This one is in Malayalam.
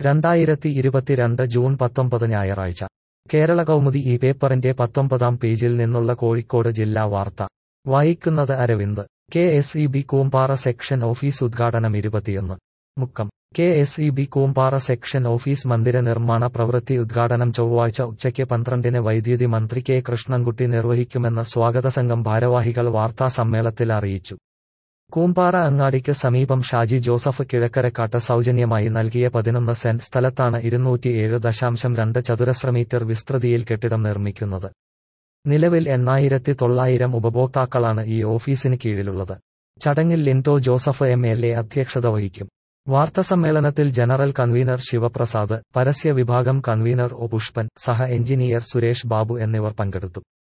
രണ്ടായിരത്തി ഇരുപത്തിരണ്ട് ജൂൺ പത്തൊമ്പത് ഞായറാഴ്ച കേരള കൗമുദി ഈ പേപ്പറിന്റെ പത്തൊമ്പതാം പേജിൽ നിന്നുള്ള കോഴിക്കോട് ജില്ലാ വാർത്ത വായിക്കുന്നത് Aravind K S E B Koombara section office ഉദ്ഘാടനം ഇരുപത്തിയൊന്ന് Mukkam K S E B Koombara section office മന്ദിര നിർമ്മാണ പ്രവൃത്തി ഉദ്ഘാടനം ചൊവ്വാഴ്ച ഉച്ചയ്ക്ക് പന്ത്രണ്ടിന് വൈദ്യുതി മന്ത്രി കെ കൃഷ്ണൻകുട്ടി നിർവഹിക്കുമെന്ന് സ്വാഗത സംഘം ഭാരവാഹികൾ വാർത്താസമ്മേളനത്തിൽ അറിയിച്ചു കൂമ്പാറ അങ്ങാടിക്ക് സമീപം ഷാജി ജോസഫ് കിഴക്കരക്കാട്ട് സൗജന്യമായി നൽകിയ പതിനൊന്ന് സെന്റ് സ്ഥലത്താണ് ഇരുന്നൂറ്റിയേഴ് ദശാംശം രണ്ട് ചതുരശ്ര മീറ്റർ വിസ്തൃതിയിൽ കെട്ടിടം നിർമ്മിക്കുന്നത് നിലവിൽ എണ്ണായിരത്തി തൊള്ളായിരം ഉപഭോക്താക്കളാണ് ഈ ഓഫീസിന് കീഴിലുള്ളത് ചടങ്ങിൽ Lindo Joseph M L A അധ്യക്ഷത വഹിക്കും വാർത്താസമ്മേളനത്തിൽ ജനറൽ കൺവീനർ ശിവപ്രസാദ് പരസ്യ വിഭാഗം കൺവീനർ ഒ പുഷ്പൻ സഹ എഞ്ചിനീയർ സുരേഷ് ബാബു എന്നിവർ പങ്കെടുത്തു